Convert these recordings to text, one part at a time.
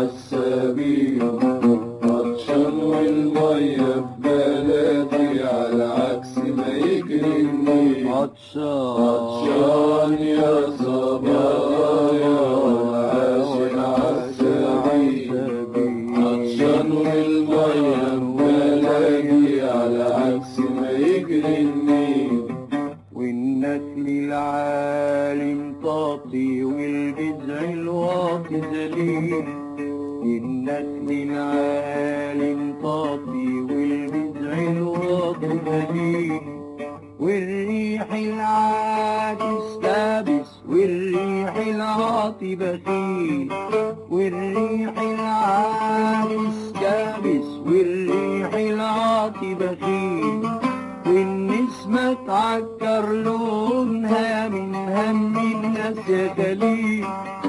عالسبيل عطشان والمية ببلدي على عكس ما يجري النيل عطشان عطشان يا صبايا عاشق عالسبيل عطشان والمية ببلدي على عكس ما يجري النيل والنسل العالي مطاطي والجذع الواطي ذليل النسل العالي مطاطي والجذع الواطي ذليل والريح العاكس كابس والريح العاطي بخيل والريح العاكس كابس والريح العاطي بخيل والنسمة تعكر لونها من هم الناس يا خليل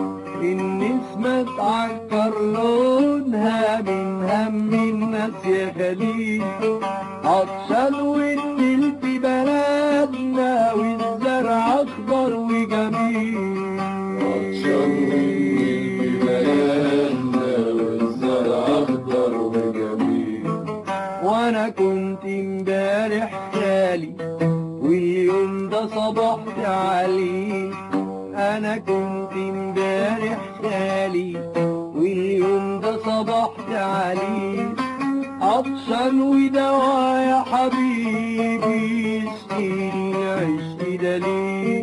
النسمة تعكر لونها من هم الناس يا خليل عطشان والنيل في بلدنا والزرع أخضر وجميل عطشان والنيل في بلدنا والزرع أخضر وجميل وانا كنت امبارح خالي واليوم ده صبحت عليه انا كنت امبارح خالي واليوم ده صبحت عليه عطشان ودوا يا حبيبي يسقيني العشق ده ليه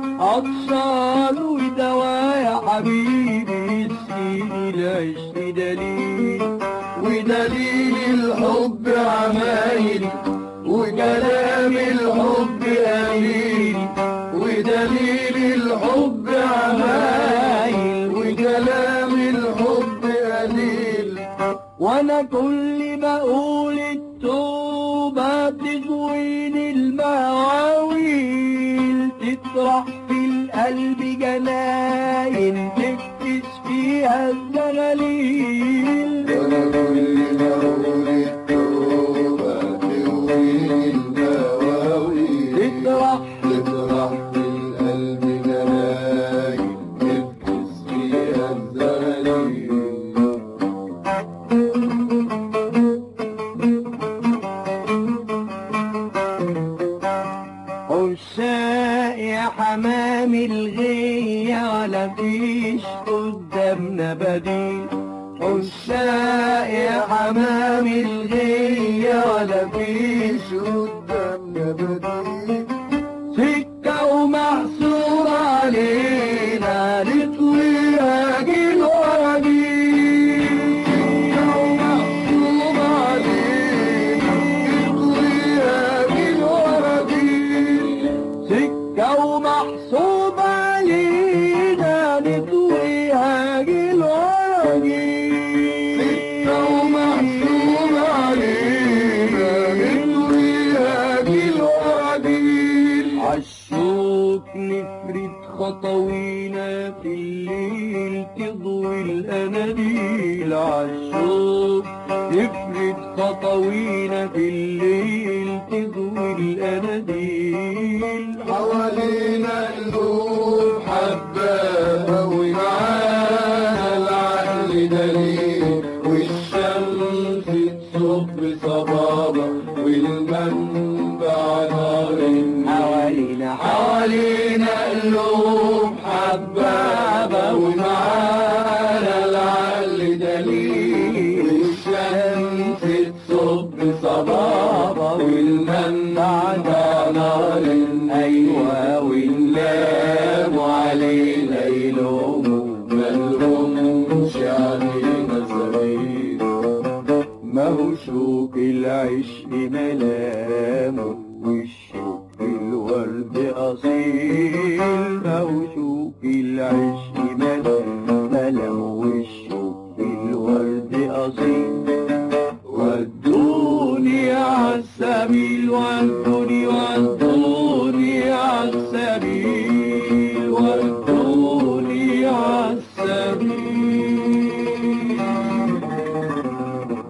عطشان ودوا يا حبيبي يسقيني العشق ده ليه ودليل الحب عمايل وكلام الحب قليل ودليل الحب عمايل وكلام الحب قليل وانا كل ما اقول التوبة تزويني المواويل تطرح في القلب جناين تكتس فيها الزغاليل وانا كل ما اقول التوبة تهوي المواويل تطرح تطرح في القلب جناين تبكس فيها الزغاليل عشاق يا حمام الغية ولا فيش قدامنا بديل عشاق يا حمام الغية ولا فيش قدامنا بديل سكة ومحصور علينا نطوي راجل ورا جيل ومحصور علينا نطوي راجل ورا جيل سكة ومحسوب علينا نطوي راجل ورا جيل سكة ومحسوب علينا نطوي راجل ورا جيل عالشوك نفرد خطوينا في الليل تضوي الأناديل عالشوك نفرد خطوينا في الليل تضوي الأناديل حوالينا قلوب حبابة ومعانا العقل دليل والشمس تصب صبابة والمنبع نار النيل حوالينا حوالينا قلوب حبابة ومعانا العقل دليل والشمس تصب صبابة والمنبع نار أيوة واللام علينا يلوموا ملهمش علينا سبيل ما هو شوك العشق ملامه والشوك الورد أصيل ما هو شوك العشق ملامه والشوك الورد أصيل